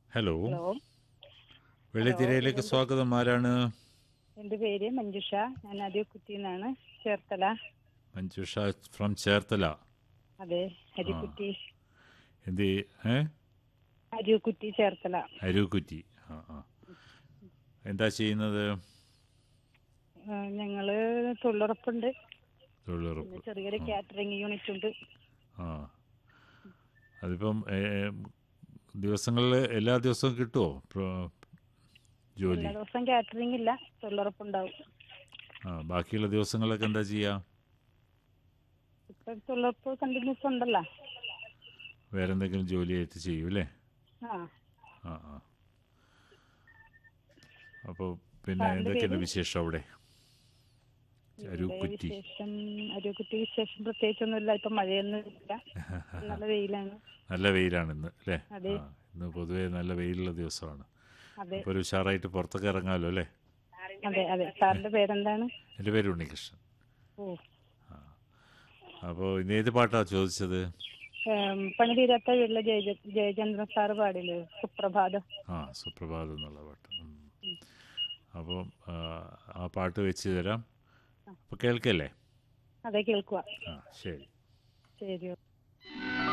Hello hello വെള്ളിത്തിരയിലേക്ക് സ്വാഗതം ആരാണ് എൻ്റെ പേര് മഞ്ജുഷ ഞാൻ അരിക്കുറ്റി നിന്നാണ് ചേർത്തല മഞ്ജുഷ ഫ്രം ചേർത്തല അതെ അരിക്കുറ്റി എന്ത് ഏ അരിക്കുറ്റി ചേർത്തല അരൂക്കുറ്റി ആ ആ എന്താ ചെയ്യുന്നത് ആ, ഞങ്ങള് തൊഴിലുറപ്പുണ്ട് തൊഴിലുറപ്പ് പിന്നെ ചെറിയൊരു കാറ്ററിംഗ് യൂണിറ്റ് ഉണ്ട് ആ അതിപ്പം ദിവസങ്ങളിൽ എല്ലാ ദിവസവും കിട്ടുമോ പ്ര- ജോലി എല്ലാ ദിവസം കാറ്ററിംഗ് ഇല്ല തൊഴിലുറപ്പുണ്ടാവും ആ ബാക്കിയുള്ള ദിവസങ്ങളൊക്കെ എന്താ ചെയ്യുക ഇപ്പൊ തൊഴിലുറപ്പ് കണ്ടിന്യൂസ് ഉണ്ടല്ലോ വേറെ എന്തെങ്കിലും ജോലിയായിട്ട് ചെയ്യും അല്ലേ ആ ആ ആ അപ്പോൾ പിന്നെ സാറിന്റെ എന്തൊക്കെയുണ്ട് പേര്? വിശേഷം അവിടെ ഇവിടെ അരൂക്കുറ്റി വിശേഷം അരിക്കുറ്റി വിശേഷം പ്രത്യേകിച്ചൊന്നുമില്ല ഇപ്പൊ മഴയൊന്നും ഇല്ല നല്ല വെയിലാണ് നല്ല വെയിലാണ് ഇന്ന് അല്ലേ അതെ. ആ, ഇന്ന് പൊതുവേ നല്ല വെയിലുള്ള ദിവസമാണ് അതെ അപ്പോൾ ഒരു ഉഷാറായിട്ട് പുറത്തൊക്കെ ഇറങ്ങാമല്ലോ അല്ലേ അതെ അതെ സാറിന്റെ പേരെന്താണ് എൻ്റെ പേര് ഉണ്ണികൃഷ്ണൻ ഓ അപ്പോൾ ഇന്ന് ഏത് പാട്ടാണ് ചോദിച്ചത് ഏം, പണി തീരാത്ത വീട്ടിലെ ജയ ജയചന്ദ്രൻ സാറ് പാടില്ലേ സുപ്രഭാതം ആ സുപ്രഭാതം എന്നുള്ള പാട്ട് ഉം. അപ്പം ആ, ആ പാട്ട് വെച്ച് തരാം അപ്പോൾ കേൾക്കല്ലേ അതെ കേൾക്കുക ആ ശരി ശരി